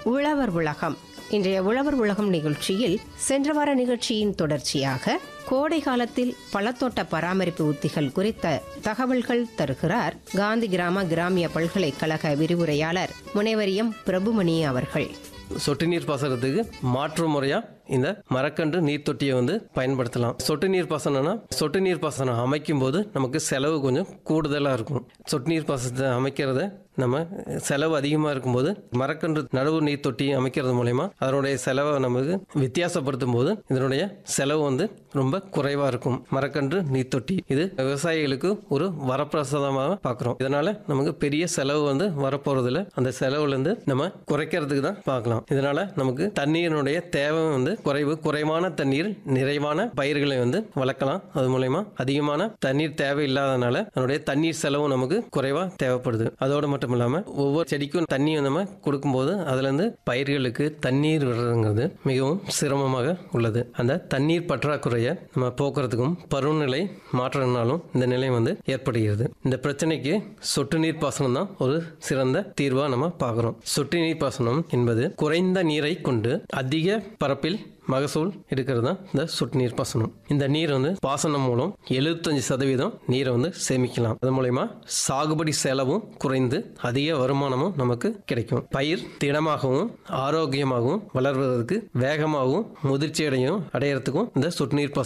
உழவர் உலகம் இன்றைய உழவர் உலகம் நிகழ்ச்சியில் சென்ற வார நிகழ்ச்சியின் தொடர்ச்சியாக கோடை காலத்தில் பழத்தோட்ட பராமரிப்பு உத்திகள் குறித்த தகவல்கள் தருகிறார் காந்தி கிராம கிராமிய பல்கலைக்கழக விரிவுரையாளர் முனைவர் எம் பிரபுமணி அவர்கள் சொட்டு நீர் பாசனத்துக்கு மாற்று முறையா இந்த மரக்கன்று நீர் தொட்டியை வந்து பயன்படுத்தலாம் சொட்டு நீர் பாசனம்னா சொட்டு நீர் பாசனம் அமைக்கும் போது நமக்கு செலவு கொஞ்சம் கூடுதலாக இருக்கும் சொட்டு நீர் பாசனத்தை அமைக்கிறத நம்ம செலவு அதிகமாக இருக்கும்போது மரக்கன்று நடவு நீர் தொட்டி அமைக்கிறது மூலயமா அதனுடைய செலவை நமக்கு வித்தியாசப்படுத்தும் போது இதனுடைய செலவு வந்து ரொம்ப குறைவாக இருக்கும் மரக்கன்று நீர் தொட்டி இது விவசாயிகளுக்கு ஒரு வரப்பிரசாதமாக பார்க்குறோம் இதனால நமக்கு பெரிய செலவு வந்து வரப்போறதில்ல அந்த செலவுலேருந்து நம்ம குறைக்கிறதுக்கு தான் பார்க்கலாம் இதனால நமக்கு தண்ணீரினுடைய தேவை வந்து குறைவு குறைவான தண்ணீர் நிறைவான பயிர்களை வந்து வளர்க்கலாம் அது மூலயமா அதிகமான தண்ணீர் தேவை இல்லாதனால அதனுடைய தண்ணீர் செலவு நமக்கு குறைவா தேவைப்படுது அதோடு மட்டும் இல்லாம ஒவ்வொரு செடிக்கும் தண்ணி நம்ம கொடுக்கும்போது அதுல இருந்து பயிர்களுக்கு தண்ணீர் விடுறதுங்கிறது மிகவும் சிரமமாக உள்ளது அந்த தண்ணீர் பற்றாக்குறையை நம்ம போக்குறதுக்கும் பருவநிலை மாற்றத்தினாலும் இந்த நிலை வந்து ஏற்படுகிறது இந்த பிரச்சனைக்கு சொட்டு நீர் பாசனம் தான் ஒரு சிறந்த தீர்வா நம்ம பார்க்குறோம் சொட்டு நீர் பாசனம் என்பது குறைந்த நீரை கொண்டு அதிக பரப்பில் மகசூல் எடுக்கிறது தான் இந்த சொட்டு நீர் பாசனம் இந்த நீர் வந்து பாசனம் மூலம் எழுபத்தஞ்சு சதவீதம் நீரை வந்து சேமிக்கலாம் அது மூலயமா சாகுபடி செலவும் குறைந்து அதிக வருமானமும் நமக்கு கிடைக்கும் பயிர் திடமாகவும் ஆரோக்கியமாகவும் வளர்வதற்கு வேகமாகவும் முதிர்ச்சி அடையும் அடையறதுக்கும் இந்த சொட்டு நீர்